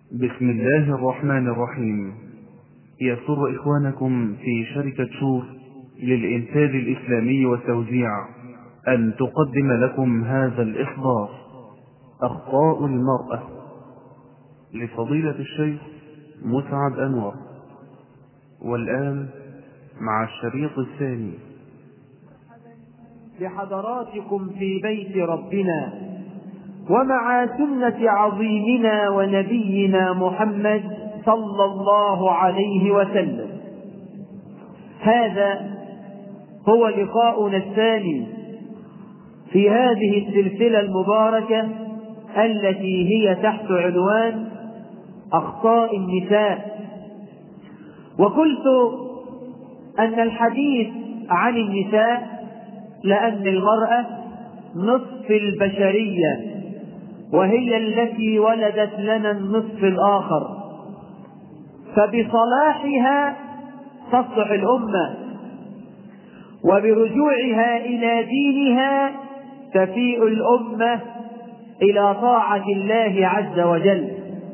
بسم الله الرحمن الرحيم يسر إخوانكم في شركة شور للإنتاج الإسلامي والتوزيع أن تقدم لكم هذا الإصدار أخطاء المرأة لفضيلة الشيخ مسعد أنور والآن مع الشريط الثاني بحضراتكم في بيت ربنا ومع سنة عظيمنا ونبينا محمد صلى الله عليه وسلم هذا هو لقاؤنا الثاني في هذه السلسلة المباركة التي هي تحت عنوان أخطاء النساء وقلت أن الحديث عن النساء لأن المرأة نصف البشرية وهي التي ولدت لنا النصف الآخر فبصلاحها تصلح الأمة وبرجوعها إلى دينها تفيء الأمة إلى طاعة الله عز وجل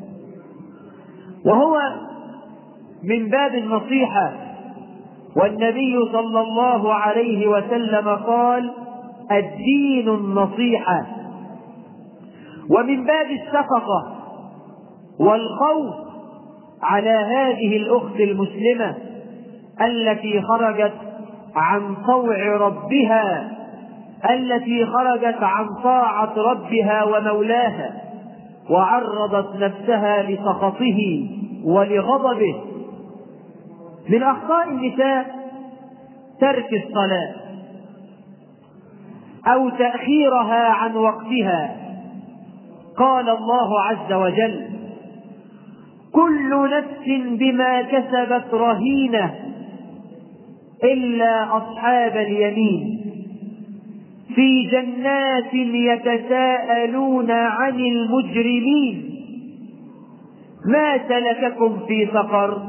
وهو من باب النصيحة والنبي صلى الله عليه وسلم قال الدين النصيحة ومن باب الشفقة والخوف على هذه الأخت المسلمة التي خرجت عن طوع ربها التي خرجت عن طاعة ربها ومولاها وعرضت نفسها لسخطه ولغضبه من أخطاء النساء ترك الصلاة أو تأخيرها عن وقتها قال الله عز وجل كل نفس بما كسبت رهينة إلا أصحاب اليمين في جنات يتساءلون عن المجرمين ما سلككم في سقر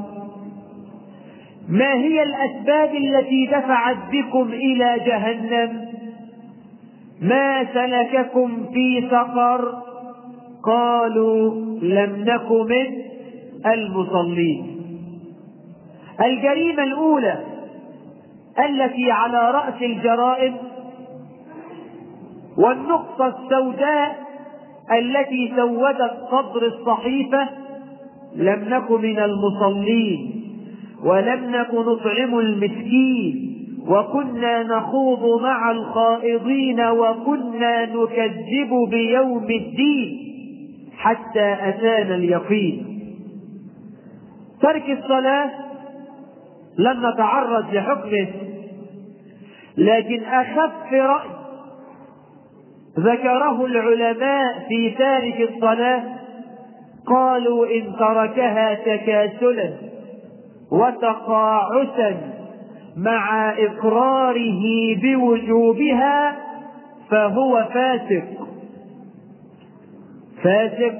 ما هي الأسباب التي دفعت بكم إلى جهنم ما سلككم في سقر قالوا لم نك من المصلين الجريمة الأولى التي على رأس الجرائم والنقطة السوداء التي سودت صدر الصحيفة لم نك من المصلين ولم نك نطعم المسكين وكنا نخوض مع الخائضين وكنا نكذب بيوم الدين حتى أتانا اليقين ترك الصلاة لم نتعرض لحكمه لكن أخف رأي ذكره العلماء في تارك الصلاة قالوا إن تركها تكاسلا وتقاعسا مع إقراره بوجوبها فهو فاسق فاسق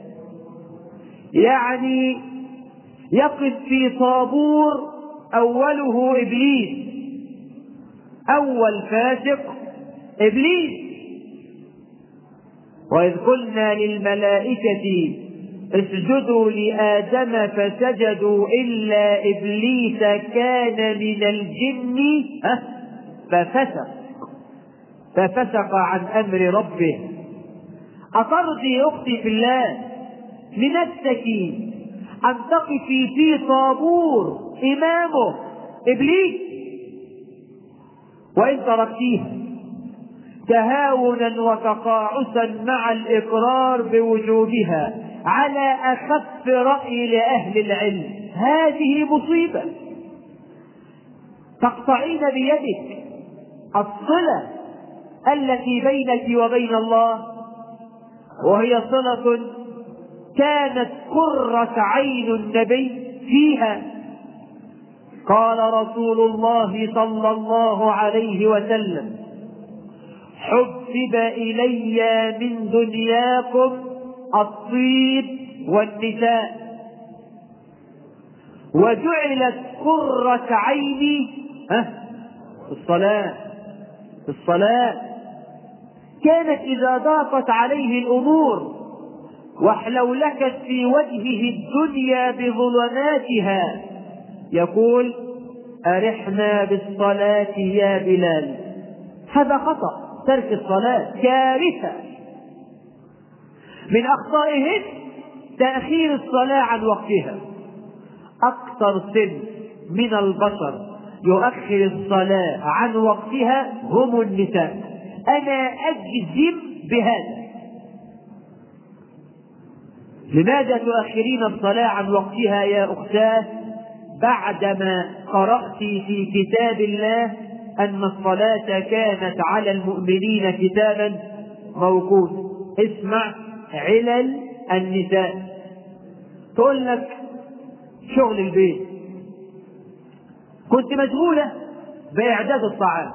يعني يقف في طابور أوله إبليس أول فاسق إبليس وإذ قلنا للملائكة اسجدوا لآدم فسجدوا إلا إبليس كان من الجن ففسق ففسق عن أمر ربه أطردي أختي في الله لنفسك أن تقفي في طابور إمامه إبليس وإن تركتيها تهاونا وتقاعسا مع الإقرار بوجوبها على أخف رأي لأهل العلم هذه مصيبة تقطعين بيدك الصلة التي بينك وبين الله وهي صلة كانت قرة عين النبي فيها قال رسول الله صلى الله عليه وسلم حبب إلي من دنياكم الطيب والنساء وجعلت قرة عيني ها الصلاة الصلاة كانت إذا ضاقت عليه الأمور واحلولكت في وجهه الدنيا بظلماتها يقول أرحنا بالصلاة يا بلال هذا خطأ ترك الصلاة كارثة من أخطائهم تأخير الصلاة عن وقتها أكثر سن من البشر يؤخر الصلاة عن وقتها هم النساء أنا أجزم بهذا لماذا تؤخرين الصلاة عن وقتها يا أختاه بعدما قرأت في كتاب الله أن الصلاة كانت على المؤمنين كتابا موقوتا اسمع علل النساء تقول لك شغل البيت كنت مشغولة بإعداد الطعام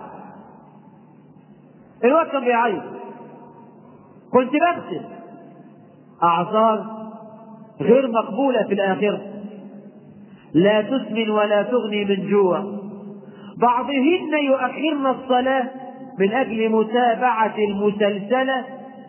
الوقت كان بيعيط كنت بغسل أعذار غير مقبولة في الآخرة لا تسمن ولا تغني من جوع بعضهن يؤخرن الصلاة من أجل متابعة المسلسلة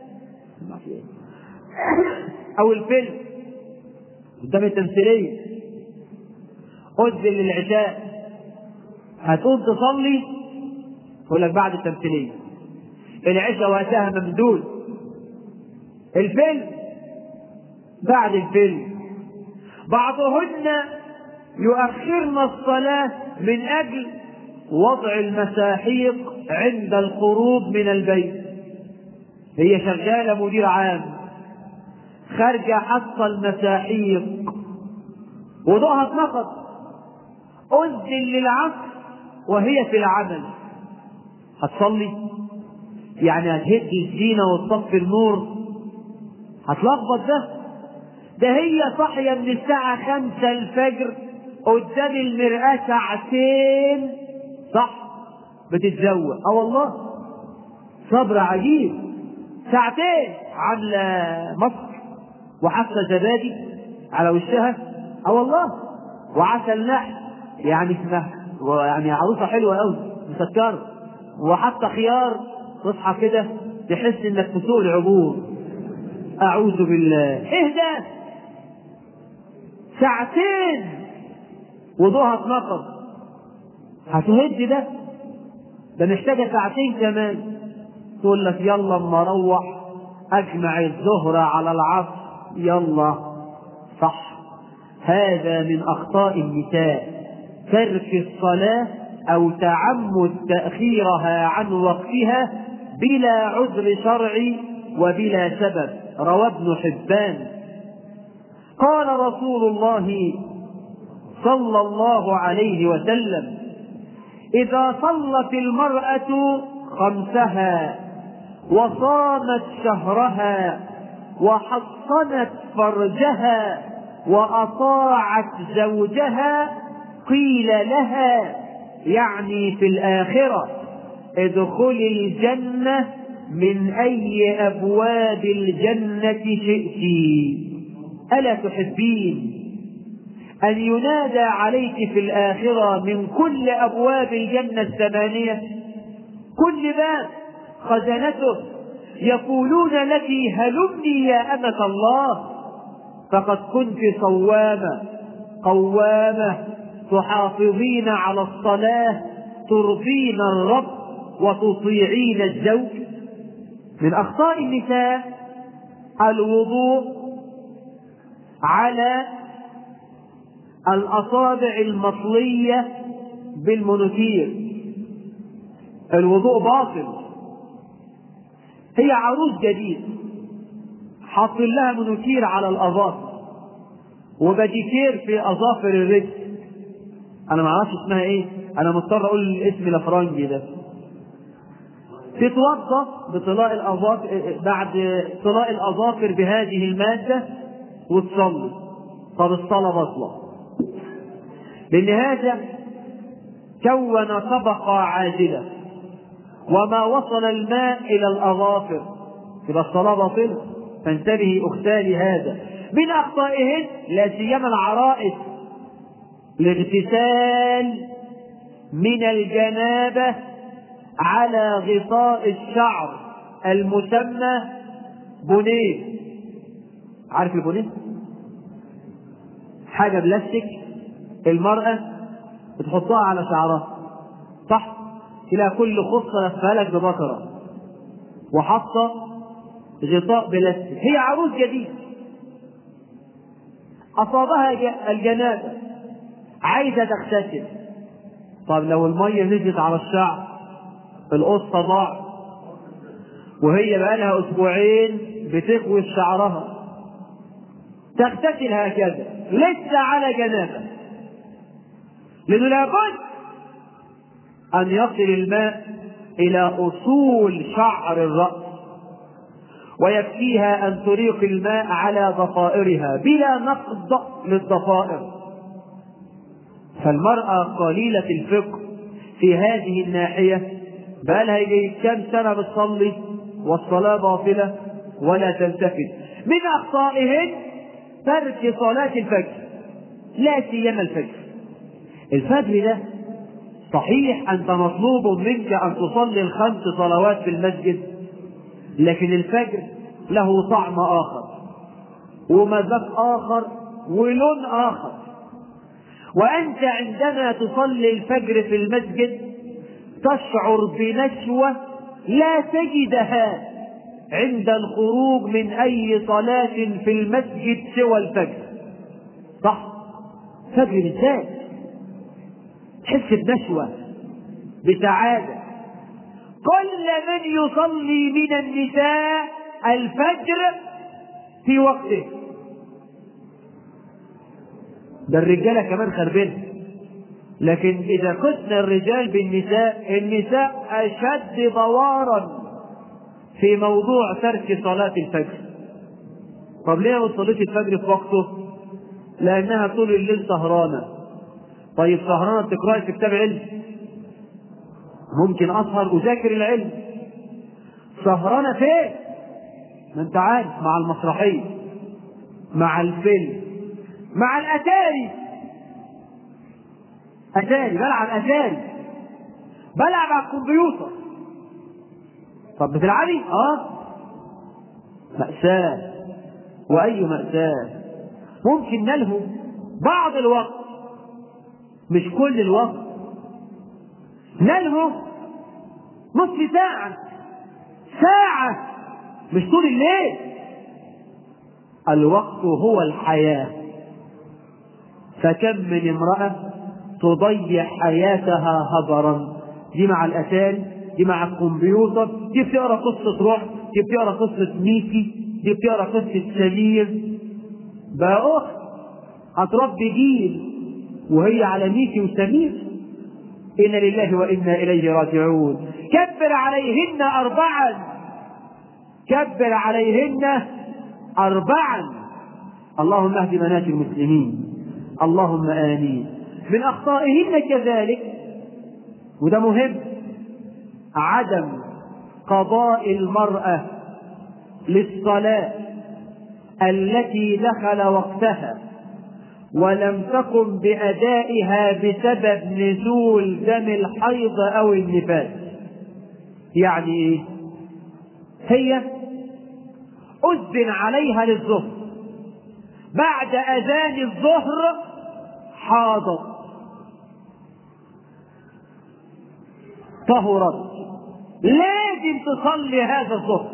أو الفيلم قدام التمثيلية أذن للعشاء هتقوم تصلي تقول لك بعد التمثيلية العشاء وقتها ممدود الفيلم بعد الفيلم بعضهن يؤخرن الصلاة من أجل وضع المساحيق عند الخروج من البيت هي شغالة مدير عام خارجة حصة المساحيق وضوءها اتنقض أذن للعصر وهي في العمل هتصلي يعني هتهد الزينة وتطفي النور هتلخبط ده ده هي صاحية من الساعة خمسة الفجر قدام المرآة ساعتين صح بتتزوق اه والله صبر عجيب ساعتين عاملة مصر وحاسة زبادي على وشها اه والله وعسل نحل يعني اسمها يعني عروسة حلوة قوي مسكرة وحتى خيار تصحى كده تحس انك في سوق العبور اعوذ بالله ايه ده ساعتين وضوءها اتنقض هتهد ده ده محتاجة ساعتين كمان تقول لك يلا اما اروح اجمع الظهر على العصر يلا صح هذا من اخطاء النساء ترك الصلاة او تعمد تأخيرها عن وقتها بلا عذر شرعي وبلا سبب روى ابن حبان قال رسول الله صلى الله عليه وسلم إذا صلت المرأة خمسها وصامت شهرها وحصنت فرجها وأطاعت زوجها قيل لها يعني في الآخرة ادخلي الجنة من أي أبواب الجنة شئت ألا تحبين أن ينادى عليك في الآخرة من كل أبواب الجنة الثمانية كل باب خزنته يقولون لك هلمني يا أمة الله فقد كنت صوامة قوامة تحافظين على الصلاة ترضين الرب وتطيعين الزوج من أخطاء النساء الوضوء على الأصابع المطلية بالمنوكير الوضوء باطل هي عروس جديد حاطين لها منوكير على الأظافر وبديكير في أظافر الرجل أنا ما أعرفش اسمها إيه أنا مضطر أقول الاسم الأفرنجي ده تتوضا بطلاء الأظافر بعد طلاء الأظافر بهذه المادة وتصلي طب الصلاة بطلة لأن هذا كون طبقة عاجلة وما وصل الماء إلى الأظافر يبقى الصلاة باطلة فانتبهي أختي هذا من أخطائهن لا سيما العرائس الاغتسال من الجنابة على غطاء الشعر المسمى بنيه عارف البونيه حاجة بلاستيك المرأة بتحطها على شعرها صح تلاقي كل خصة لفها لك ببكرة وحاطة غطاء بلاستيك هي عروس جديد أصابها الجنابة عايزة تغتسل طب لو المية نزلت على الشعر القصة ضاع وهي بقالها أسبوعين بتكوي شعرها تغتسل هكذا لسه على جنابة لأنه لابد أن يصل الماء إلى أصول شعر الرأس ويكفيها أن تريق الماء على ضفائرها بلا نقض للضفائر فالمرأة قليلة الفقه في هذه الناحية بقى لها يجي كام سنة بتصلي والصلاة باطلة ولا تلتفت من أخطائهن ترك صلاة الفجر لا سيما الفجر الفجر ده صحيح أنت مطلوب منك أن تصلي الخمس صلوات في المسجد لكن الفجر له طعم آخر ومذاق آخر ولون آخر وأنت عندما تصلي الفجر في المسجد تشعر بنشوة لا تجدها عند الخروج من أي صلاة في المسجد سوى الفجر صح فجر بالذات تحس بنشوة بسعادة كل من يصلي من النساء الفجر في وقته ده الرجاله كمان خربانه لكن اذا قسنا الرجال بالنساء النساء اشد بوارا في موضوع ترك صلاه الفجر طب ليه ما تصليش الفجر في وقته لانها طول الليل سهرانه طيب سهرانه بتقراي في كتاب علم ممكن اسهر اذاكر العلم سهرانه فين ما انت عارف مع المسرحيه مع الفيلم مع الاتاري اتاري بلعب اتاري بلعب على الكمبيوتر طب بتلعبي اه مأساة وأي مأساة ممكن نلهو بعض الوقت مش كل الوقت نلهو نصف ساعة ساعة مش طول الليل الوقت هو الحياة فكم من امرأة تضيع حياتها هدرا دي مع الأتاري دي مع الكمبيوتر دي بتقرا قصة رعب دي بتقرا قصة ميكي دي بتقرا قصة سمير بقى أخت هتربي جيل وهي على ميكي وسمير إنا لله وإنا إليه راجعون كبر عليهن أربعا كبر عليهن أربعا اللهم اهد بنات المسلمين اللهم آمين من أخطائهن كذلك وده مهم عدم قضاء المرأة للصلاة التي دخل وقتها ولم تقم بأدائها بسبب نزول دم الحيض أو النفاس يعني إيه؟ هي أذن عليها للظهر بعد أذان الظهر حاضت طهرت لازم تصلي هذا الظهر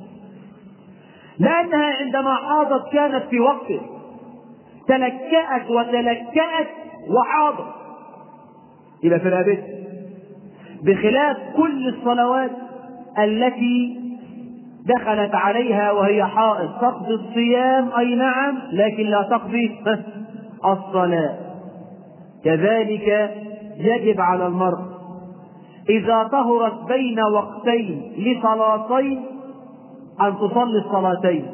لأنها عندما حاضت كانت في وقته تلكأت وتلكأت وحاضت يبقى في رقبتها بخلاف كل الصلوات التي دخلت عليها وهي حائض تقضي الصيام أي نعم لكن لا تقضي الصلاة كذلك يجب على المرء إذا طهرت بين وقتين لصلاتين أن تصلي الصلاتين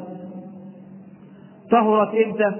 طهرت إمتى؟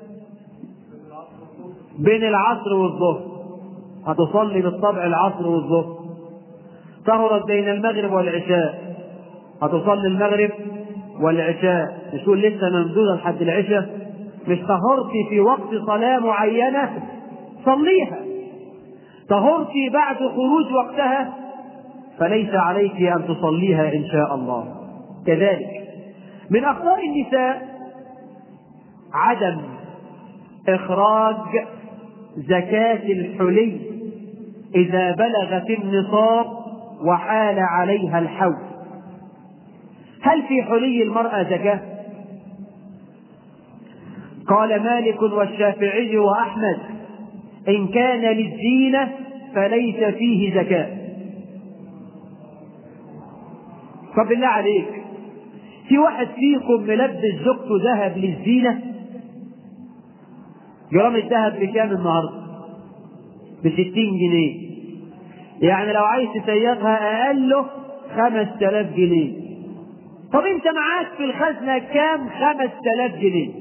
بين العصر والظهر هتصلي بالطبع العصر والظهر طهرت بين المغرب والعشاء هتصلي المغرب والعشاء مش تقول لسه ممدودة لحد العشاء مش طهرتي في وقت صلاة معينة صليها طهرتي بعد خروج وقتها فليس عليك أن تصليها إن شاء الله كذلك من أخطاء النساء عدم إخراج زكاة الحلي إذا بلغت النصاب وحال عليها الحول هل في حلي المرأة زكاة؟ قال مالك والشافعي وأحمد إن كان للزينة فليس فيه زكاة طب بالله عليك في واحد فيكم ملبس زوجته ذهب للزينة جرام الذهب بكام النهارده؟ بستين جنيه يعني لو عايز تسيقها أقله خمس تلاف جنيه طب انت معاك في الخزنة كام خمس تلاف جنيه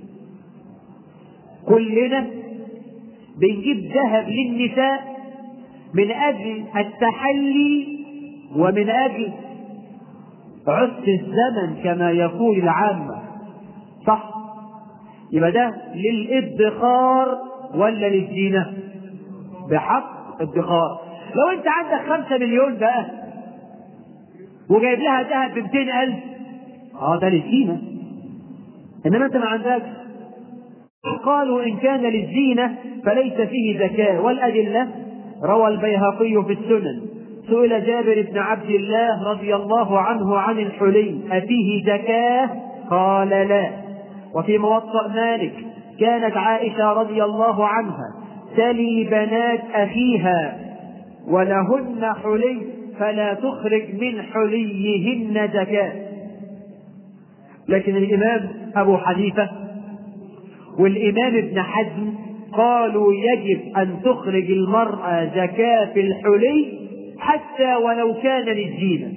كلنا بنجيب ذهب للنساء من أجل التحلي ومن أجل عسر الزمن كما يقول العامة صح يبقى ده للادخار ولا للزينة بحق ادخار لو انت عندك خمسة مليون بقى وجايب لها ذهب ب ألف اه ده للزينة انما انت ما عندكش قالوا ان كان للزينة فليس فيه زكاة والأدلة روى البيهقي في السنن سئل جابر بن عبد الله رضي الله عنه عن الحلي أفيه زكاة قال لا وفي موطأ مالك كانت عائشة رضي الله عنها تلي بنات أخيها ولهن حلي فلا تخرج من حليهن زكاة لكن الإمام أبو حنيفة والإمام ابن حزم قالوا يجب أن تخرج المرأة زكاة في الحلي حتى ولو كان للزينة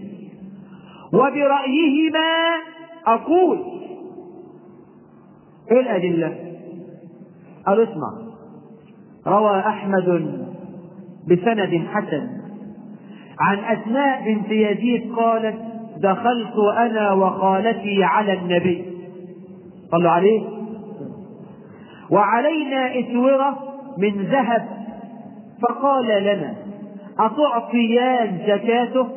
وبرأيهما أقول إيه الأدلة؟ قالوا اسمع روى أحمد بسند حسن عن أسماء بنت يزيد قالت دخلت أنا وخالتي على النبي صلوا عليه وعلينا إسورة من ذهب فقال لنا أتعطيان زكاته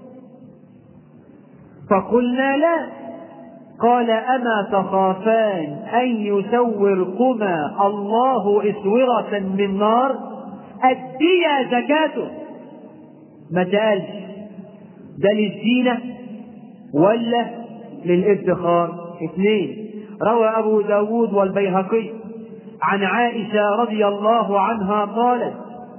فقلنا لا قال أما تخافان أن يسوركما الله إسورة من نار أديا زكاته ما تقالش ده للزينة ولا للادخار اثنين روى أبو داود والبيهقي عن عائشة رضي الله عنها قالت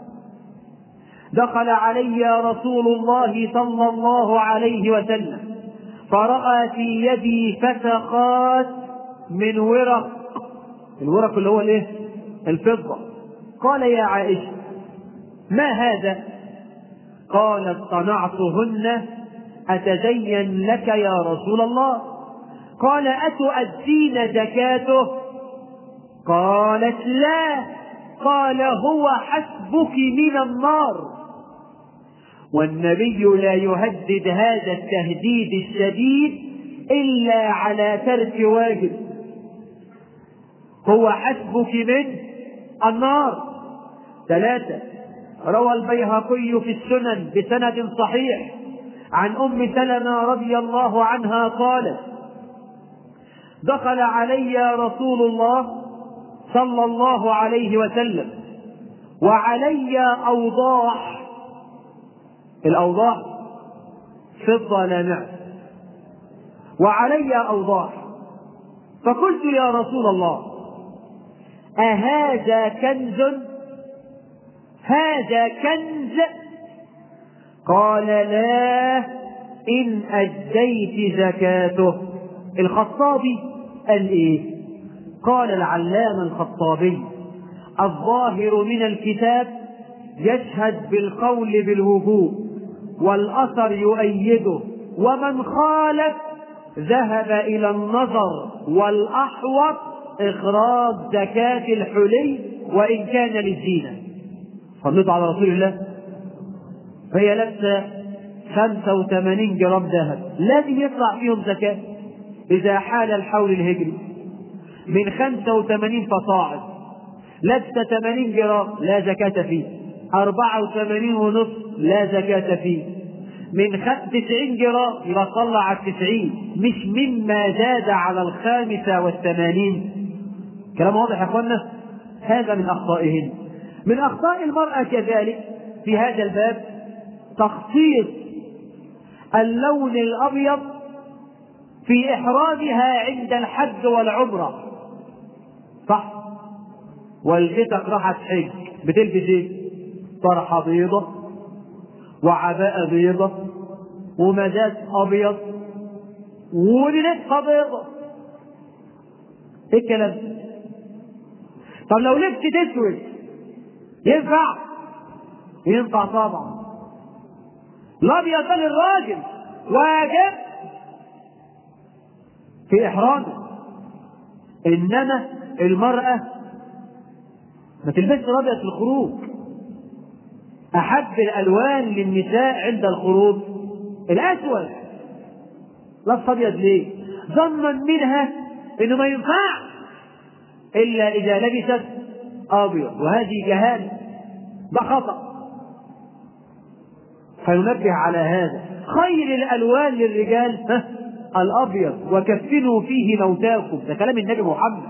دخل علي رسول الله صلى الله عليه وسلم فرأى في يدي فتقات من ورق الورق اللي هو الايه الفضة قال يا عائشة ما هذا قالت صنعتهن أتزين لك يا رسول الله قال أتؤدين زكاته قالت لا قال هو حسبك من النار والنبي لا يهدد هذا التهديد الشديد إلا على ترك واجب هو حسبك من النار ثلاثة روى البيهقي في السنن بسند صحيح عن أم سلمة رضي الله عنها قالت دخل علي رسول الله صلى الله عليه وسلم وعلي أوضاح الأوضاح فضة لا نعم وعلي أوضاح فقلت يا رسول الله أهذا كنز هذا كنز قال لا إن أديت زكاته الخطابي قال إيه قال العلامة الخطابي الظاهر من الكتاب يشهد بالقول بالوجوب والأثر يؤيده ومن خالف ذهب إلى النظر والأحوط إخراج زكاة الحلي وإن كان للزينة صليت على رسول الله فهي لابسة 85 جرام ذهب لازم يطلع فيهم زكاة إذا حال الحول الهجري من 85 فصاعد لابسة 80 جرام لا زكاة فيه 84 ونصف لا زكاة فيه من 90 جرام يبقى طلع على التسعين مش مما زاد على الخامسة والثمانين كلام واضح يا اخوانا هذا من اخطائهن من اخطاء المراه كذلك في هذا الباب تخصيص اللون الابيض في احرامها عند الحج والعمره صح والدتك راحت حج بتلبس ايه طرحه بيضه وعباءه بيضه ومزاج ابيض ولبسها بيضه ايه الكلام ده؟ طب لو لبست اسود ينفع ينفع طبعا الابيض ده للراجل واجب في احرامه انما المراه ما تلبسش الابيض في الخروج احب الالوان للنساء عند الخروج الاسود لابس ابيض ليه ظنا منها انه ما ينفع الا اذا لبست ابيض وهذه جهاله ده خطا فينبه على هذا خير الالوان للرجال ها الابيض وكفنوا فيه موتاكم ده كلام النبي محمد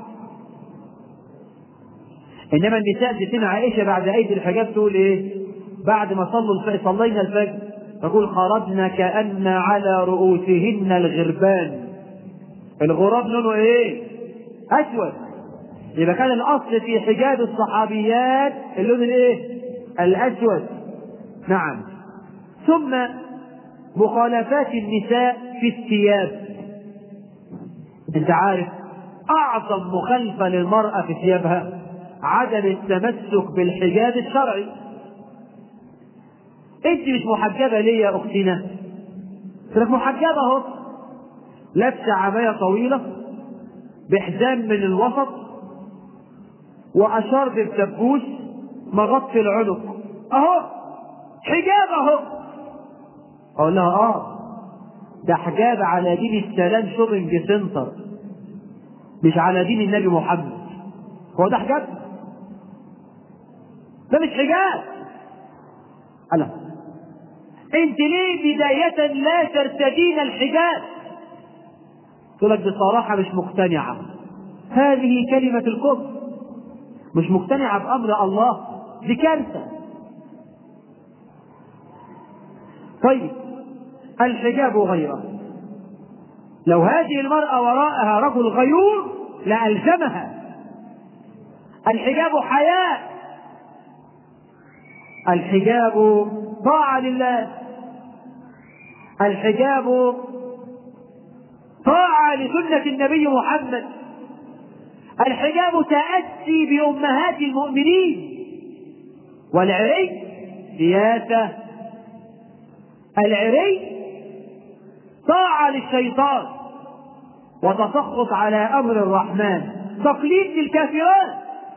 انما النساء ستنا عائشه بعد ايدي الحجاب تقول ايه بعد ما صلوا الفجر صلينا الفجر تقول خرجنا كأن على رؤوسهن الغربان الغراب لونه ايه اسود يبقى كان الاصل في حجاب الصحابيات اللون الايه الاسود نعم ثم مخالفات النساء في الثياب انت عارف اعظم مخالفه للمراه في ثيابها عدم التمسك بالحجاب الشرعي انت مش محجبه ليه يا اختنا انت محجبه اهو لابسه عبايه طويله بحزام من الوسط واشار بالدبوس مغطي العنق اهو حجاب اهو اقول لها اه ده حجاب على دين السلام شوبنج سنتر مش على دين النبي محمد هو ده حجاب ده مش حجاب ألا انت ليه بداية لا ترتدين الحجاب تقول لك بصراحة مش مقتنعة هذه كلمة الكفر مش مقتنعة بأمر الله دي كارثة طيب الحجاب غيره لو هذه المرأة وراءها رجل غيور لألزمها الحجاب حياء الحجاب طاعة لله الحجاب طاعة لسنة النبي محمد الحجاب تأسي بأمهات المؤمنين والعري سياسة العري طاعة للشيطان وتسخط على أمر الرحمن تقليد للكافرات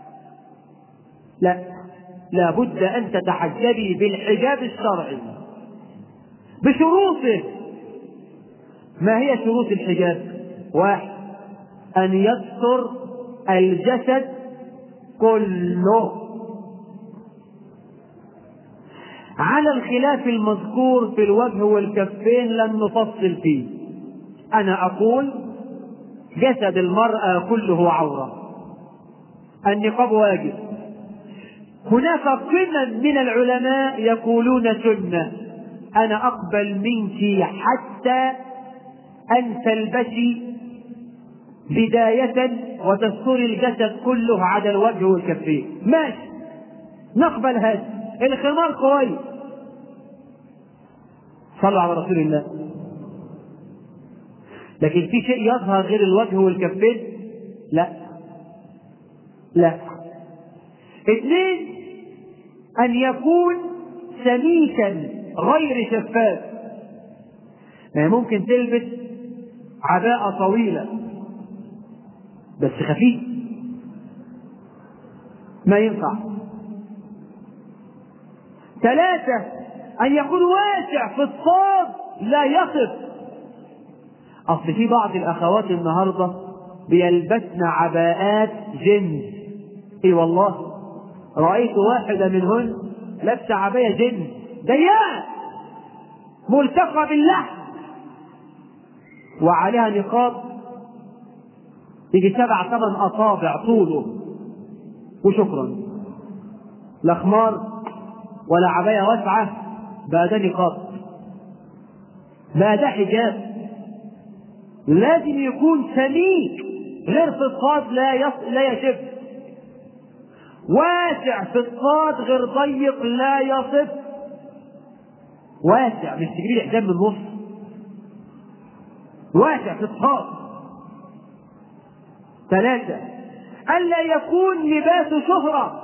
لا لابد أن تتحجبي بالحجاب الشرعي بشروطه ما هي شروط الحجاب واحد أن يستر الجسد كله على الخلاف المذكور في الوجه والكفين لن نفصل فيه أنا أقول جسد المرأة كله عورة النقاب واجب هناك قمم من العلماء يقولون سنة أنا أقبل منك حتى أن تلبسي بداية وتستري الجسد كله على الوجه والكفين ماشي نقبل هذا الخمار كويس صلوا على رسول الله لكن في شيء يظهر غير الوجه والكفين لا لا اثنين ان يكون سميكا غير شفاف يعني ممكن تلبس عباءة طويلة بس خفيف ما ينفع ثلاثة أن يكون واسع في الصاد لا يصف أصل في بعض الأخوات النهاردة بيلبسن عباءات جنس إي والله رأيت واحدة منهن لابسة عباية جنس ضيقة ملتقى باللحم وعليها نقاب يجي سبع ثمان اصابع طوله وشكرا لا خمار ولا عبايه واسعه بقى ده نقاب بقى ده حجاب لازم يكون سميك غير في الصاد لا يص... لا يشف واسع في الصاد غير ضيق لا يصف واسع مش تجيب لي حجاب من النص واسع في الصاد ثلاثة ألا يكون لباس شهرة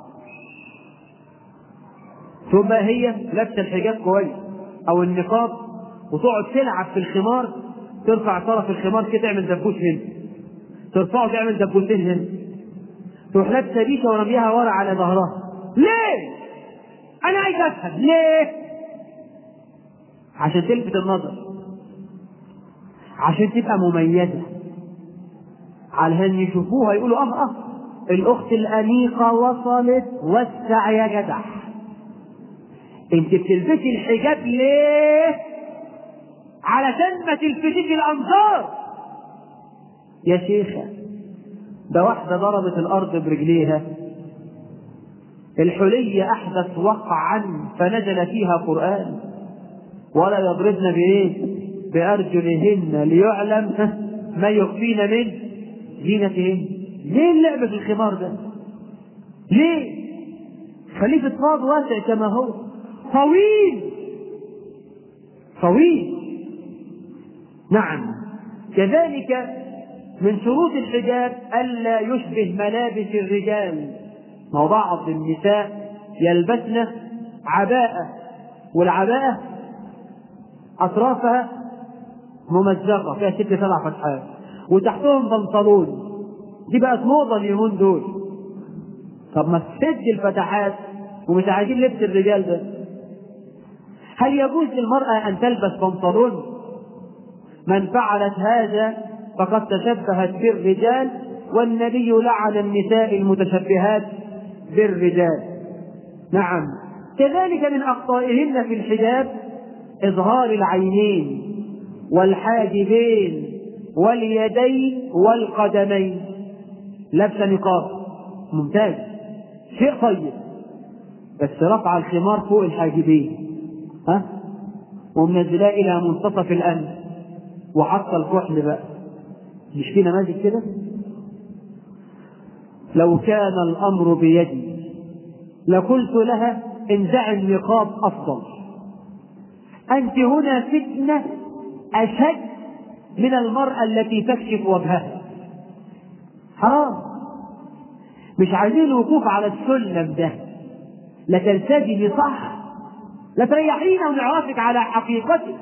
ثم هي لابسة الحجاب كويس أو النقاب وتقعد تلعب في الخمار ترفع طرف الخمار كده تعمل دبوس هنا ترفعه تعمل دبوسين هنا تروح لابسه بيشه ورميها ورا على ظهرها ليه؟ أنا عايز أفهم ليه؟ عشان تلفت النظر عشان تبقى مميزة علشان يشوفوها يقولوا اه اه الأخت الأنيقة وصلت وسع يا جدع انت بتلبسي الحجاب ليه؟ علشان ما تلفتيش الأنظار يا شيخة ده واحدة ضربت الأرض برجليها الحلي أحدث وقعا فنزل فيها قرآن ولا يضربن بإيه؟ بأرجلهن ليعلم ما يخفين من زينتهن ليه اللعب في الخمار ده؟ ليه؟ خليفة فاض واسع كما هو طويل طويل نعم كذلك من شروط الحجاب ألا يشبه ملابس الرجال ما بعض النساء يلبسن عباءة والعباءة أطرافها ممزقة فيها ست سبع فتحات وتحتهم بنطلون دي بقت موضة اليومين دول طب ما تسد الفتحات ومش عايزين لبس الرجال ده هل يجوز للمرأة أن تلبس بنطلون من فعلت هذا فقد تشبهت بالرجال والنبي لعن النساء المتشبهات بالرجال نعم كذلك من أخطائهن في الحجاب إظهار العينين والحاجبين واليدين والقدمين لابسة نقاب ممتاز شيء طيب بس رفع الخمار فوق الحاجبين ها ومنزلاه إلى منتصف الأنف وحط الكحل بقى مش في نماذج كده لو كان الأمر بيدي لقلت لها انزع النقاب أفضل أنت هنا فتنة أشد من المرأة التي تكشف وجهها حرام مش عايزين الوقوف على السلم ده لا تلتزمي صح لا تريحينا ونعرفك على حقيقتك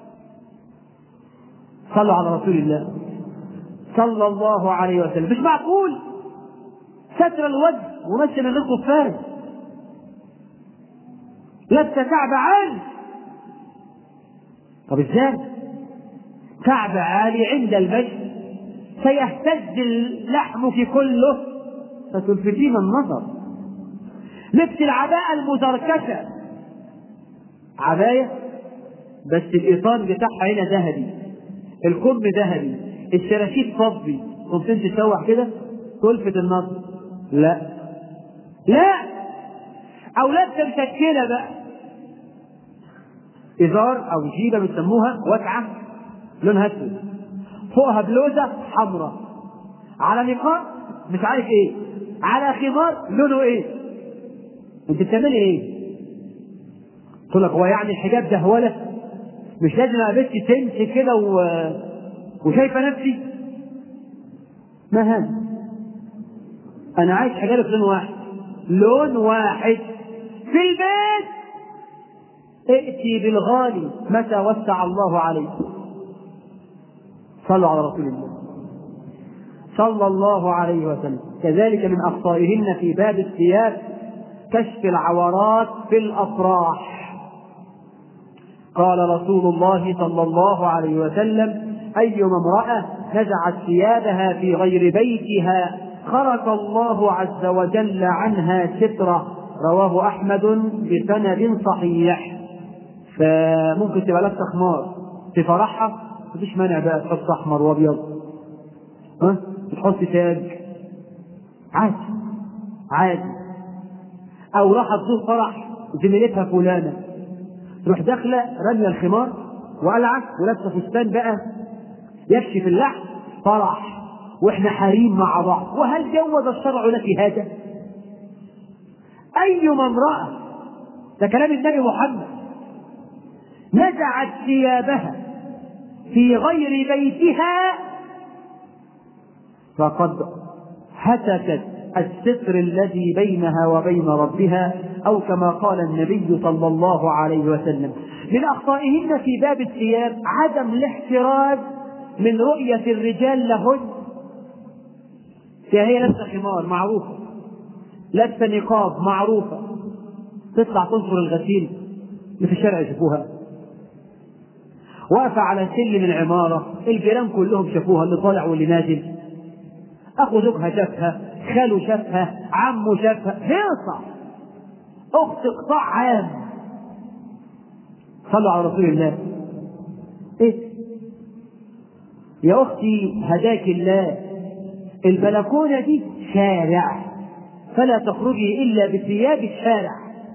صلوا على رسول الله صلى الله عليه وسلم مش معقول ستر الوجه ومشي من غير كفار لابسه كعب عالي طب ازاي كعب عالي عند المشي سيهتز لحمك كله فتلفتين النظر لبس العباءة المزركشة عباية بس الإيطان بتاعها هنا ذهبي الكم ذهبي الشراشيب فضي قمت انت تسوح كده تلفت النظر لا لا او لابسه مشكله بقى ازار او جيبه بيسموها واسعه لونها اسود فوقها بلوزه حمراء على نقاب مش عارف ايه على خمار لونه ايه انت بتعملي ايه تقول لك هو يعني الحجاب ده هوله مش لازم ابقى بنتي تمشي كده و... وشايفه نفسي ما هذا انا عايز حجاب لون واحد لون واحد في البيت ائتي بالغالي متى وسع الله عليك صلوا على رسول الله صلى الله عليه وسلم كذلك من اخطائهن في باب الثياب كشف العورات في الافراح قال رسول الله صلى الله عليه وسلم أيما امرأة نزعت ثيابها في غير بيتها خرق الله عز وجل عنها سترة رواه أحمد بسند صحيح فممكن تبقى لابسة خمار في فرحها مفيش مانع بقى تحط أحمر وأبيض ها تحط تاج عادي عادي او راحت تزور فرح زميلتها فلانه تروح داخله راميه الخمار وقلعه ولابسه فستان بقى يكشف اللحم فرح واحنا حريم مع بعض وهل جوز الشرع لك هذا؟ ايما امراه ده كلام النبي محمد نزعت ثيابها في غير بيتها فقد هتكت الستر الذي بينها وبين ربها او كما قال النبي صلى الله عليه وسلم من اخطائهن في باب الثياب عدم الاحتراز من رؤيه الرجال لهن هي لابسه خمار معروفه لابسه نقاب معروفه تطلع تنشر الغسيل اللي في الشارع يشوفوها واقفه على سلم العماره الجيران كلهم شافوها اللي طالع واللي نازل اخو زوجها شافها خاله شافها عمه شافها هيصة اخت قطاع عام صلوا على رسول الله ايه يا اختي هداك الله البلكونه دي شارع فلا تخرجي الا بثياب الشارع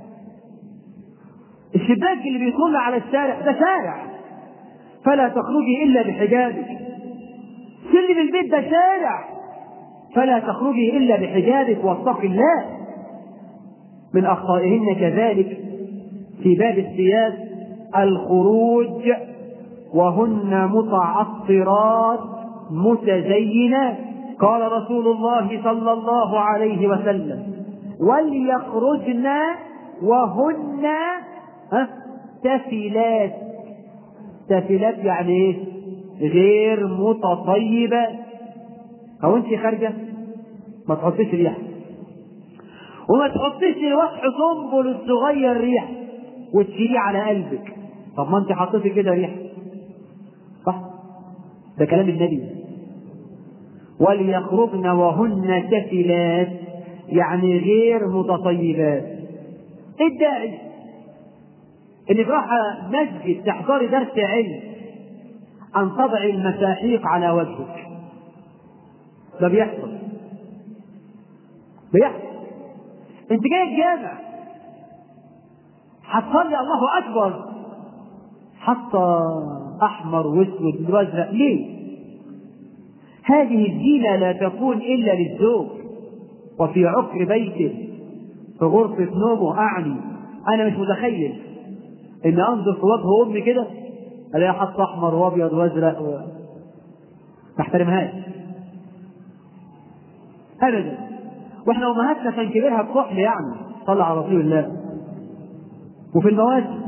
الشباك اللي بيطل على الشارع ده شارع فلا تخرجي الا بحجابك سلم البيت ده شارع فلا تخرجي الا بحجابك واتقي الله من اخطائهن كذلك في باب الثياب الخروج وهن متعطرات متزينات قال رسول الله صلى الله عليه وسلم وليخرجن وهن ها تفلات تفلات يعني ايه غير متطيبات او انت خارجه ما تحطيش ريح وما تحطيش وصح سنبل الصغير ريح وتشيليه على قلبك طب ما انت حطيتي كده ريح صح ده كلام النبي وليخرجن وهن كفلات يعني غير متطيبات ايه الداعي انك رايحه مسجد تحضري درس علم ان تضعي المساحيق على وجهك ده بيحصل بيحصل انت جاي الجامع هتصلي الله اكبر حتى احمر واسود وازرق ليه هذه الزينة لا تكون إلا للزوج وفي عقر بيته في غرفة نومه أعني أنا مش متخيل إن أنظر في وجه أمي كده ألاقيها حاطة أحمر وأبيض وأزرق و... ما احترمهاش أبدا وإحنا أمهاتنا كان كبيرها الكحل يعني صلى على رسول الله وفي المواسم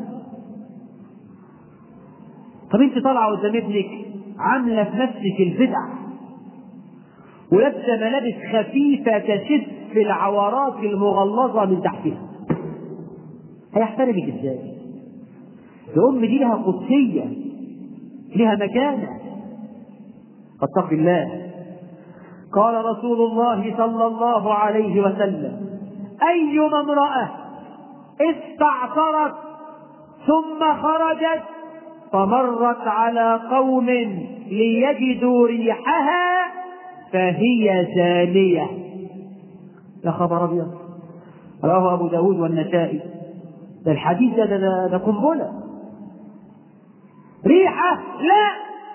طب أنت طالعة قدام ابنك عاملة في نفسك البدع ولابسه ملابس خفيفه تشف العورات المغلظه من تحتها هيحترمك ازاي الام دي لها قدسيه لها مكانه فاتق الله قال رسول الله صلى الله عليه وسلم ايما امراه استعطرت ثم خرجت فمرت على قوم ليجدوا ريحها فهي زانية يا خبر أبيض رواه أبو داود والنسائي ده الحديث ده ده, ده قنبلة ريحة لا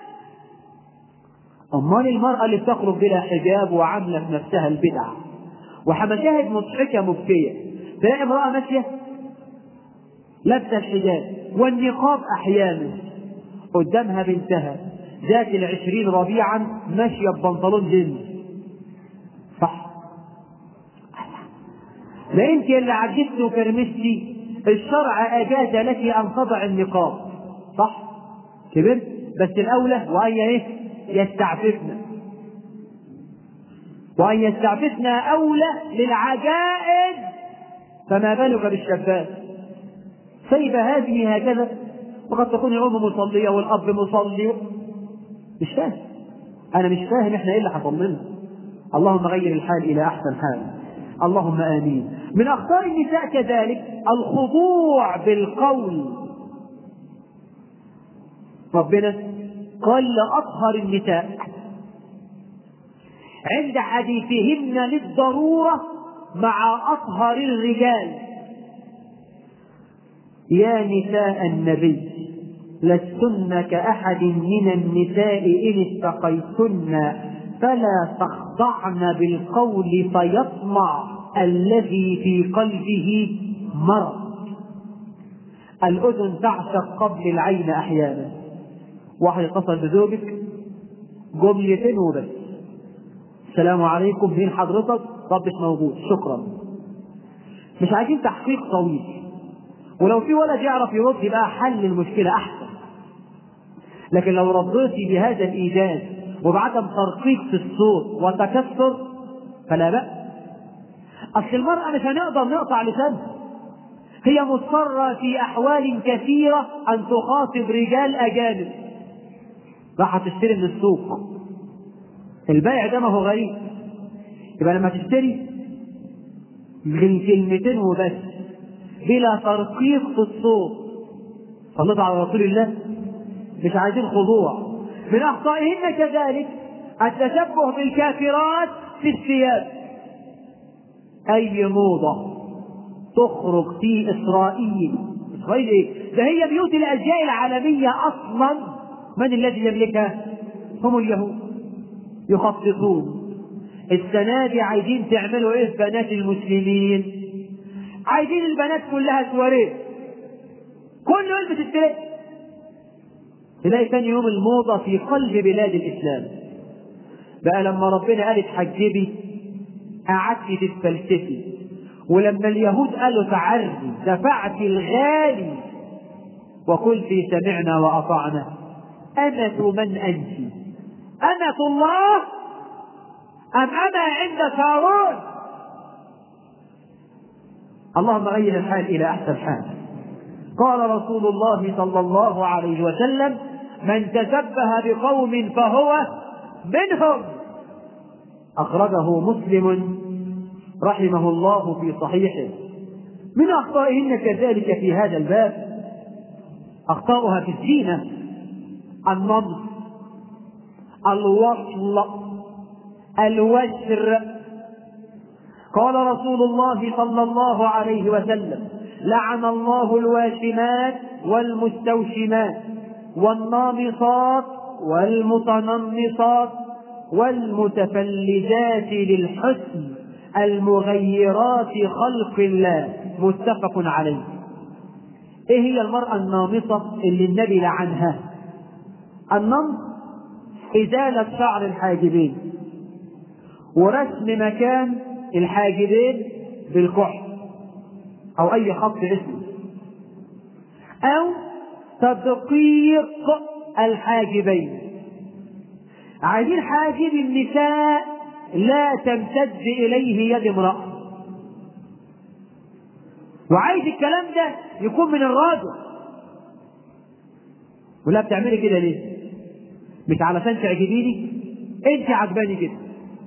أمال المرأة اللي بتخرج بلا حجاب وعاملة في نفسها البدع ومشاهد مضحكة مبكية تلاقي امرأة ماشية لابسة الحجاب والنقاب أحيانا قدامها بنتها ذات العشرين ربيعا ماشية ببنطلون جينز صح لا انت اللي عجزت وكرمشتي الشرع اجاز لك ان تضع النقاب صح كبرت بس الاولى وان ايه يستعففن وان يستعففن اولى للعجائز فما بالك بالشابات سيبة هذه هكذا وقد تكون الام مصليه والاب مصلي مش فاهم انا مش فاهم احنا ايه اللي حصل لنا اللهم غير الحال الى احسن حال اللهم امين من اخطاء النساء كذلك الخضوع بالقول ربنا قال لاطهر النساء عند حديثهن للضرورة مع أطهر الرجال يا نساء النبي لستن كأحد من النساء إن اتقيتن فلا تخضعن بالقول فيطمع الذي في قلبه مرض الأذن تعشق قبل العين أحيانا واحد اتصل بزوجك جملتين وبس السلام عليكم مين حضرتك؟ طب مش موجود شكرا مش عايزين تحقيق طويل ولو في ولد يعرف يرد يبقى حل المشكلة أحسن لكن لو رديتي بهذا الإيجاز وبعدم ترقيق في الصوت وتكسر فلا بأس أصل المرأة مش هنقدر نقطع لسانها هي مضطرة في أحوال كثيرة أن تخاطب رجال أجانب راح تشتري من السوق البيع ده ما هو غريب يبقى لما تشتري من كلمتين وبس بلا ترقيق في الصوت صليت على رسول الله مش عايزين خضوع من أخطائهن كذلك التشبه بالكافرات في الثياب أي موضة تخرج في إسرائيل إسرائيل إيه؟ ده هي بيوت الأزياء العالمية أصلا من الذي يملكها؟ هم اليهود يخططون السنة دي عايزين تعملوا إيه في بنات المسلمين؟ عايزين البنات كلها سواريه كله يلبس التريق تلاقي ثاني يوم الموضة في قلب بلاد الإسلام بقى لما ربنا قال اتحجبي قعدتي تتفلسفي ولما اليهود قالوا تعري دفعت الغالي وقلت سمعنا وأطعنا أمة من أنت أمة الله أم أنا عند هارون اللهم غير الحال إلى أحسن حال قال رسول الله صلى الله عليه وسلم من تشبه بقوم فهو منهم أخرجه مسلم رحمه الله في صحيحه من أخطائهن كذلك في هذا الباب أخطاؤها في الزينة النمط الوصل الوسر قال رسول الله صلى الله عليه وسلم لعن الله الواشمات والمستوشمات والنامصات والمتنمصات والمتفلجات للحسن المغيرات خلق الله متفق عليه ايه هي المرأة النامصة اللي النبي لعنها النمط إزالة شعر الحاجبين ورسم مكان الحاجبين بالكحل أو أي خط اسمه أو تدقيق الحاجبين عايزين حاجب النساء لا تمتد إليه يد امرأة وعايز الكلام ده يكون من الراجل ولا بتعملي كده ليه؟ مش علشان تعجبيني انت عجباني كده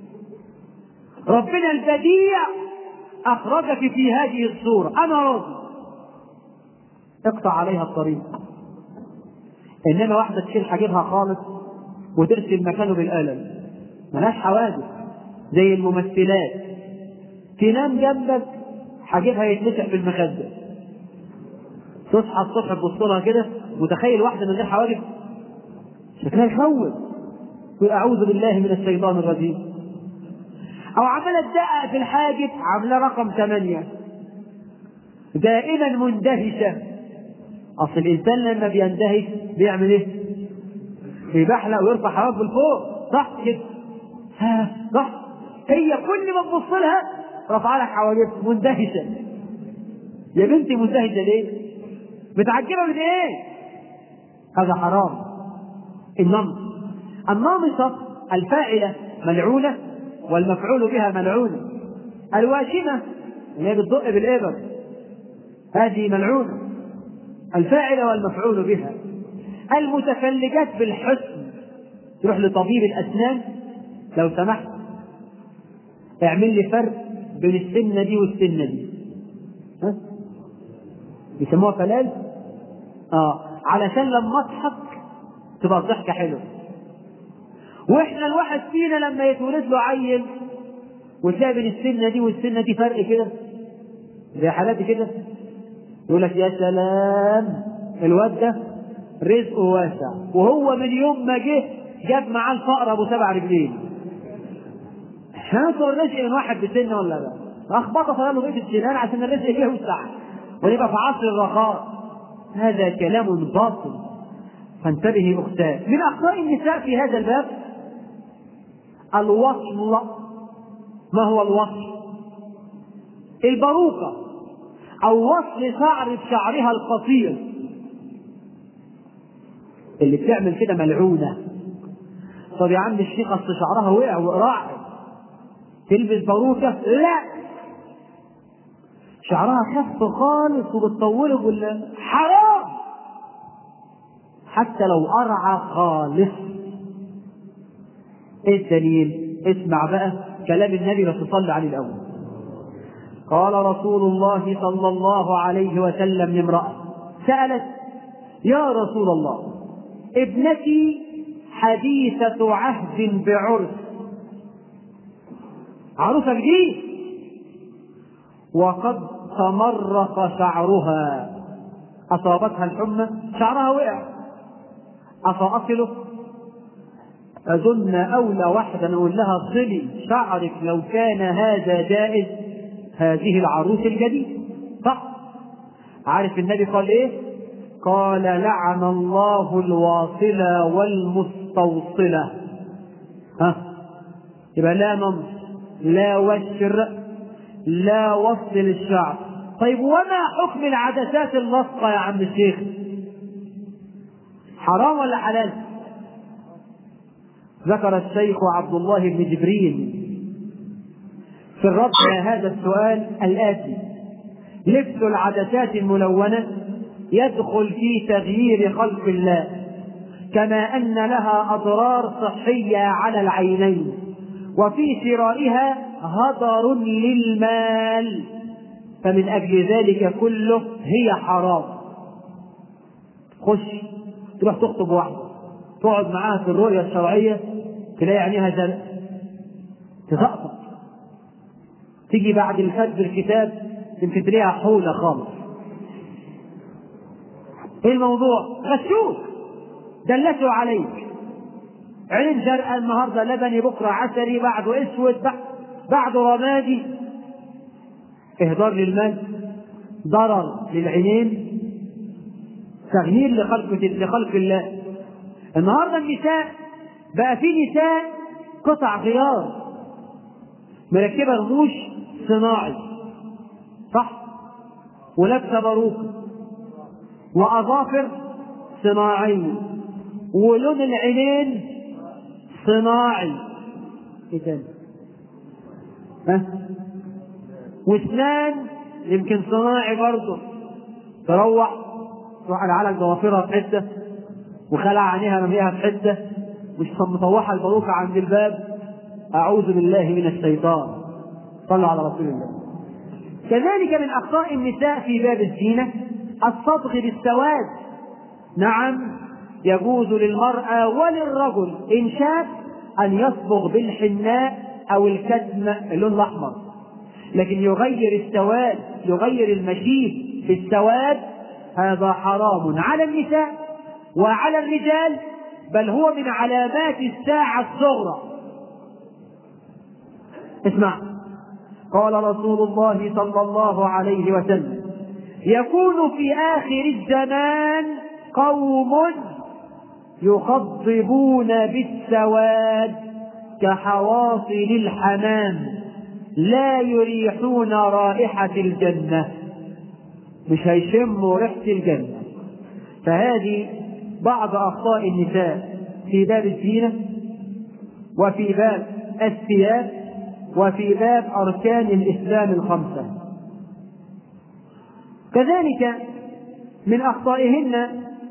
ربنا البديع اخرجك في هذه الصورة انا راضي اقطع عليها الطريق انما واحدة تشيل حاجبها خالص وترسم مكانه بالقلم ملهاش حوادث زي الممثلات تنام جنبك حاجبها يتمسح في المخدة تصحى الصبح تبص لها كده متخيل واحدة من غير حواجب شكلها يخوف يقول أعوذ بالله من الشيطان الرجيم أو عمالة تدقق في الحاجب عاملة رقم ثمانية دائما مندهشة أصل الإنسان لما بيندهش بيعمل إيه؟ بيبحلق ويرفع حواجبه لفوق صح كده؟ ها صح؟ هي كل ما تبص لها رفع لك حواجبها مندهشة يا بنتي مندهشة ليه؟ متعجبة من إيه؟ هذا حرام النمط النامصة الفاعلة ملعونة والمفعول بها ملعونة الواشمة اللي هي بتدق بالإبر هذه ملعونة الفاعلة والمفعول بها المتفلجات بالحسن تروح لطبيب الأسنان لو سمحت اعمل لي فرق بين السنة دي والسنة دي ها؟ يسموها فلال اه علشان لما اضحك تبقى الضحكة حلوة واحنا الواحد فينا لما يتولد له عيل وتلاقي بين السنه دي والسنه دي فرق كده زي حالاتي كده يقول لك يا سلام الواد ده رزقه واسع وهو من يوم ما جه جاب معاه الفقر ابو سبع رجلين هنذكر الرزق من واحد بسنه ولا لا؟ اخبطه صار له بيت السنان عشان الرزق يوسع ونبقى في عصر الرخاء هذا كلام باطل فانتبهي اختاه من اخطاء النساء في هذا الباب الوصل ما هو الوصل البروقه او وصل شعر بشعرها القصير اللي بتعمل كده ملعونه طب يا عم الشيخ اصل شعرها وقع وقراع تلبس باروكه لا شعرها خف خالص وبتطوله بال حرام حتى لو قرع خالص ايه الدليل اسمع بقى كلام النبي بس صلى عليه الاول قال رسول الله صلى الله عليه وسلم لامرأة سألت يا رسول الله ابنتي حديثة عهد بعرس عروسة جديد وقد تمرق شعرها أصابتها الحمى شعرها وقع أفأصله أظن أولى واحدة نقول لها صلي شعرك لو كان هذا جائز هذه العروس الجديد صح عارف النبي قال ايه قال لعن الله الواصلة والمستوصلة ها يبقى لا نمص لا وشر لا وصل للشعر طيب وما حكم العدسات اللصقة يا عم الشيخ حرام ولا حلال ذكر الشيخ عبد الله بن جبريل في الرد على هذا السؤال الآتي لبس العدسات الملونة يدخل في تغيير خلق الله كما أن لها أضرار صحية على العينين وفي شرائها هدر للمال فمن أجل ذلك كله هي حرام خش تروح تخطب واحدة تقعد معاها في الرؤية الشرعية تلاقي عينيها زرق تسقط تيجي بعد الفجر الكتاب يمكن تلاقيها حولة خالص ايه الموضوع؟ غشوك دلسوا عليك عين زرقاء النهارده لبني بكره عسلي بعده اسود بعده رمادي اهدار للمال ضرر للعينين تغيير لخلق لخلق الله النهارده النساء بقى في نساء قطع غيار مركبه رموش صناعي صح ولابسه باروكه واظافر صناعيه ولون العينين صناعي ايه تاني ها واسنان يمكن صناعي برضه تروح تروح على ضوافرها في حته وخلع عينيها رميها في حته مش مطوحه الباروكه عند الباب اعوذ بالله من الشيطان صلوا على رسول الله كذلك من اخطاء النساء في باب الزينه الصبغ بالسواد نعم يجوز للمرأة وللرجل إن شاء أن يصبغ بالحناء أو الكتم اللون الأحمر لكن يغير السواد يغير المشيب بالسواد هذا حرام على النساء وعلى الرجال بل هو من علامات الساعة الصغرى اسمع قال رسول الله صلى الله عليه وسلم يكون في آخر الزمان قوم يخضبون بالسواد كحواصل الحمام لا يريحون رائحة الجنة مش هيشموا ريحة الجنة فهذه بعض أخطاء النساء في باب الزينة وفي باب الثياب وفي باب أركان الإسلام الخمسة كذلك من أخطائهن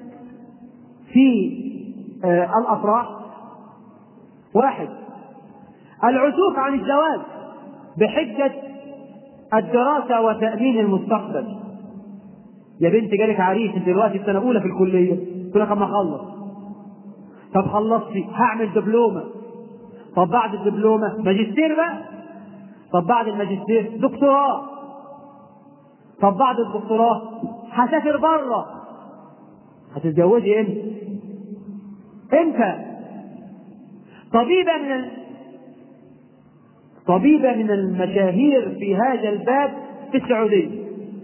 في الأفراح واحد العزوف عن الزواج بحجة الدراسة وتأمين المستقبل يا بنت جالك عريس انت دلوقتي في سنة أولى في الكلية تقول لك أما أخلص طب خلصتي هعمل دبلومة طب بعد الدبلومة ماجستير بقى طب بعد الماجستير دكتوراه طب بعد الدكتوراه هسافر بره هتتجوزي امتى؟ امتى؟ طبيبة من ال... طبيبة من المشاهير في هذا الباب في السعودية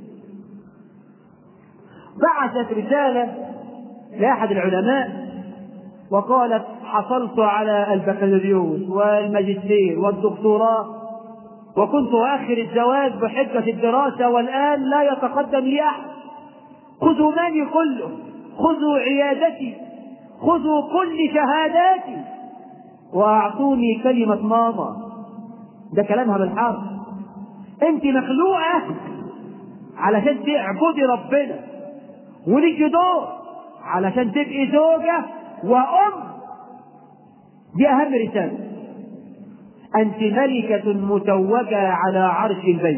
بعثت رسالة لأحد العلماء وقالت حصلت على البكالوريوس والماجستير والدكتوراه وكنت أؤخر الزواج بحجة الدراسة والآن لا يتقدم لي أحد خذوا مالي كله خذوا عيادتي خذوا كل شهاداتي وأعطوني كلمة ماما ده كلامها بالحرف أنت مخلوقة علشان تعبدي ربنا وليكي دور علشان تبقي زوجة وأم دي أهم رسالة أنت ملكة متوجة على عرش البيت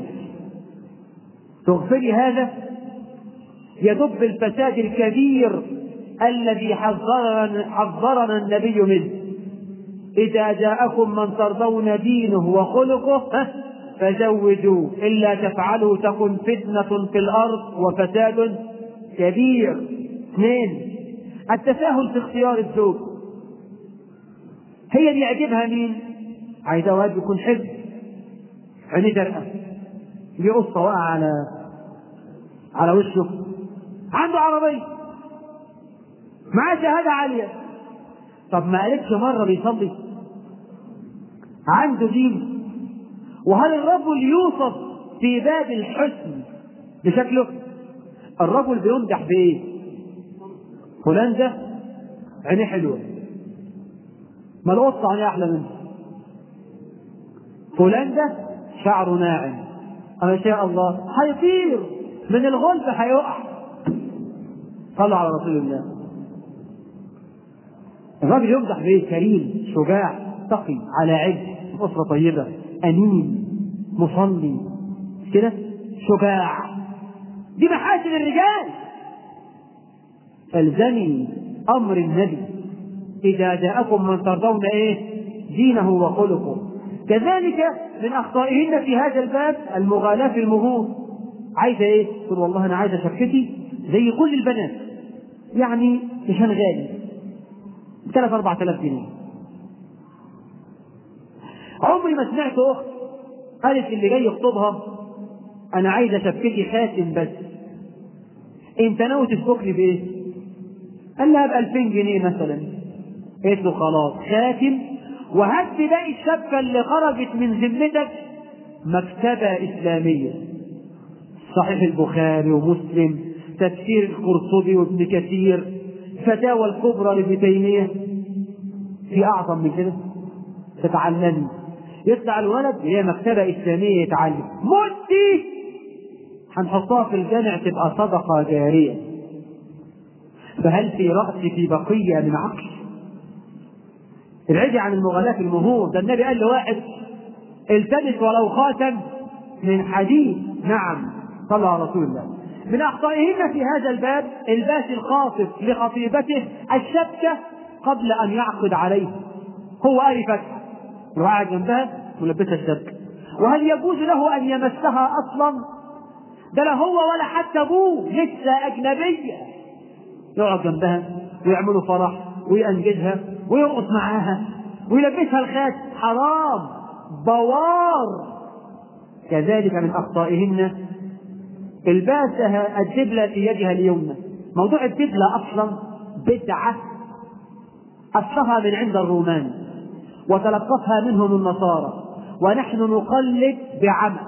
تغفلي هذا يدب الفساد الكبير الذي حذرنا حذرنا النبي منه إذا جاءكم من ترضون دينه وخلقه فزوجوه إلا تفعلوا تكن فتنة في الأرض وفساد كبير اثنين التساهل في اختيار الزوج هي اللي يعجبها مين؟ عايزة واد يكون حلو عينيه زرقاء دي قصة واقعة على على وشه عنده عربية معاه شهادة عالية طب ما قالتش مرة بيصلي عنده دين وهل الرجل يوصف في باب الحسن بشكله الرجل بيمدح بايه فلان ده عينيه حلوه ما القطة عينيه احلى منه فلان ده شعره ناعم ما شاء الله هيطير من الغلب هيقع صلوا على رسول الله الراجل يمدح بايه كريم شجاع تقي على علم أسرة طيبة أمين مصلي كده شجاع دي محاسن الرجال الزمي أمر النبي إذا جاءكم من ترضون إيه دينه وخلقه كذلك من أخطائهن في هذا الباب المغالاة في المهور عايزة إيه؟ تقول والله أنا عايزة شبكتي زي كل البنات يعني مش غالي ثلاث أربعة آلاف جنيه عمري ما سمعت أخت قالت اللي جاي يخطبها أنا عايزة شبكتي خاتم بس أنت ناوي تسبقني بإيه؟ قال لها ب 2000 جنيه مثلا قالت له خلاص خاتم وهات لي باقي الشبكة اللي خرجت من ذمتك مكتبة إسلامية صحيح البخاري ومسلم تفسير القرطبي وابن كثير فتاوى الكبرى لابن تيمية في أعظم من كده تتعلمي يطلع الولد هي مكتبة إسلامية يتعلم مدي هنحطها في الجامع تبقى صدقة جارية فهل في رأسك بقية من عقل ابعدي عن المغالاة في المهور ده النبي قال لواحد التمس ولو خاتم من حديد نعم صلى على رسول الله من أخطائهن في هذا الباب الباس الخاطب لخطيبته الشبكة قبل أن يعقد عليه هو قاري فتح وقاعد جنبها ملبسها الشبكة وهل يجوز له أن يمسها أصلا ده لا هو ولا حتى أبوه لسه أجنبية يقعد جنبها ويعملوا فرح ويأنجزها ويرقص معاها ويلبسها الخاتم حرام بوار كذلك من أخطائهن الباسها الدبلة في يدها اليمنى موضوع الدبلة أصلا بدعة أصلها من عند الرومان وتلقفها منهم النصارى ونحن نقلد بعمى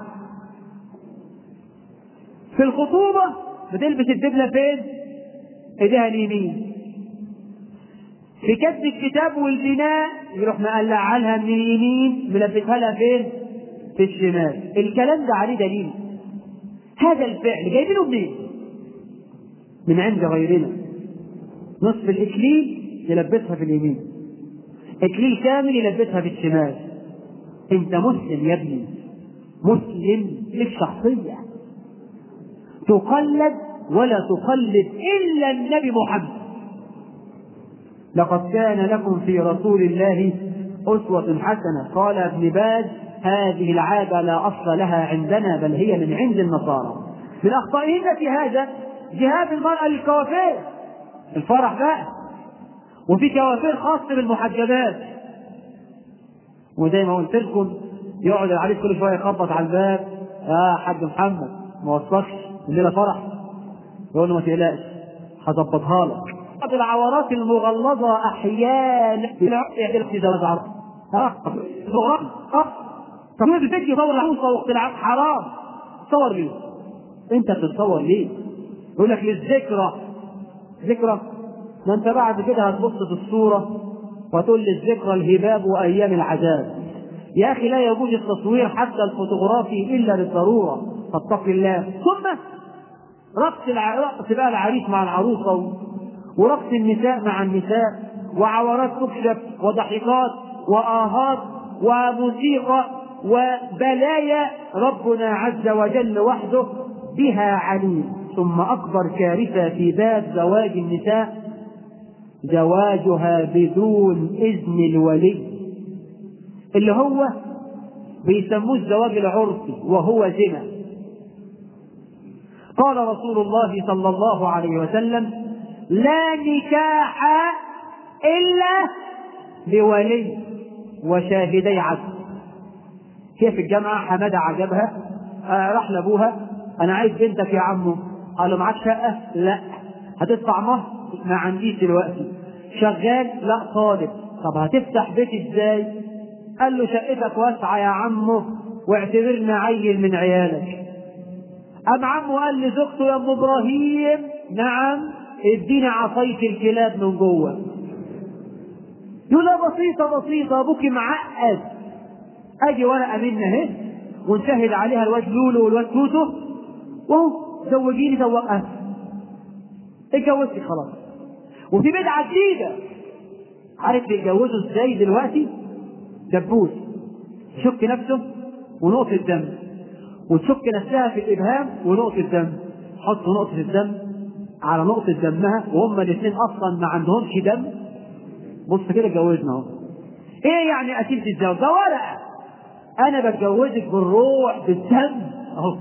في الخطوبة بتلبس الدبلة فين؟ ايديها اليمين في كتب الكتاب والبناء يروح مقلع عنها من اليمين ملبسها لها فين؟ في الشمال الكلام ده عليه دليل هذا الفعل جايبينه منين؟ من عند غيرنا نصف الإكليل يلبسها في اليمين إكليل كامل يلبسها في الشمال أنت مسلم يا ابني مسلم لك شخصية تقلد ولا تقلد إلا النبي محمد لقد كان لكم في رسول الله أسوة حسنة قال ابن باز هذه العادة لا أصل لها عندنا بل هي من عند النصارى من أخطائهم في هذا جهاد المرأة للكوافير الفرح بقى وفي كوافير خاص بالمحجبات وزي ما قلت لكم يقعد العريس كل شويه يخبط على الباب يا حاج محمد ما وصلكش الليله فرح يقول له ما تقلقش هظبطها لك بعض العورات المغلظه احيانا في زواج عرض ها طب الفيديو يصور عروسه وقت العرض حرام صور ليه؟ انت بتتصور ليه؟ يقول لك للذكرى ذكرى ما انت بعد كده هتبص في الصوره وتقول للذكرى الهباب وايام العذاب يا اخي لا يجوز التصوير حتى الفوتوغرافي الا للضروره فاتق الله ثم رقص الع... رقص بقى العريس مع العروسه ورقص النساء مع النساء وعورات تكشف وضحكات واهات وموسيقى وبلايا ربنا عز وجل وحده بها عليم ثم اكبر كارثه في باب زواج النساء زواجها بدون اذن الولي اللي هو بيسموه الزواج العرفي وهو زنا قال رسول الله صلى الله عليه وسلم لا نكاح الا بولي وشاهدي عدل كيف الجامعة حمادة عجبها آه راح لابوها انا عايز بنتك يا عمو قال له معاك شقة لا هتدفع مهر ما عنديش دلوقتي شغال لا طالب طب هتفتح بيت ازاي قال له شقتك واسعة يا عمو واعتبرنا عيل من عيالك أم عمه قال لزوجته يا ام ابراهيم نعم اديني عصاية الكلاب من جوه يقول لا بسيطة بسيطة ابوك معقد اجي ورقة منا اهي ونشهد عليها الواد لولو والواد توتو وهو زوجيني زوجها اتجوزتي خلاص وفي بدعة جديدة عارف بيتجوزوا ازاي دلوقتي؟ دبوس تشك نفسه ونقطة دم وتشك نفسها في الإبهام ونقطة دم حط نقطة الدم على نقطة دمها وهم الاثنين أصلا ما عندهمش دم بص كده اتجوزنا أهو إيه يعني أسيرة الزواج؟ ده ورقة أنا بتجوزك بالروح بالدم أهو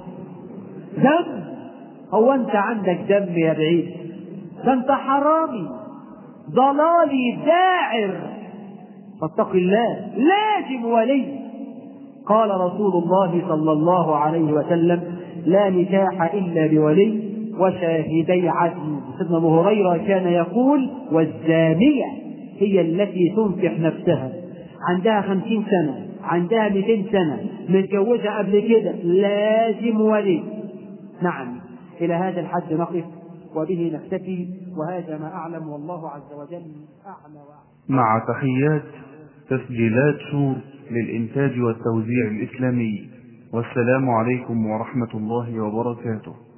دم هو أنت عندك دم يا بعيد ده أنت حرامي ضلالي داعر فاتق الله لازم ولي قال رسول الله صلى الله عليه وسلم لا نكاح إلا بولي وشاهدي عدل سيدنا أبو هريرة كان يقول والزانية هي التي تنكح نفسها عندها خمسين سنة عندها مئتين سنة متجوزة قبل كده لازم ولي نعم إلى هذا الحد نقف وبه نكتفي وهذا ما أعلم والله عز وجل أعلى وأعلم مع تحيات تسجيلات شور للإنتاج والتوزيع الإسلامي والسلام عليكم ورحمة الله وبركاته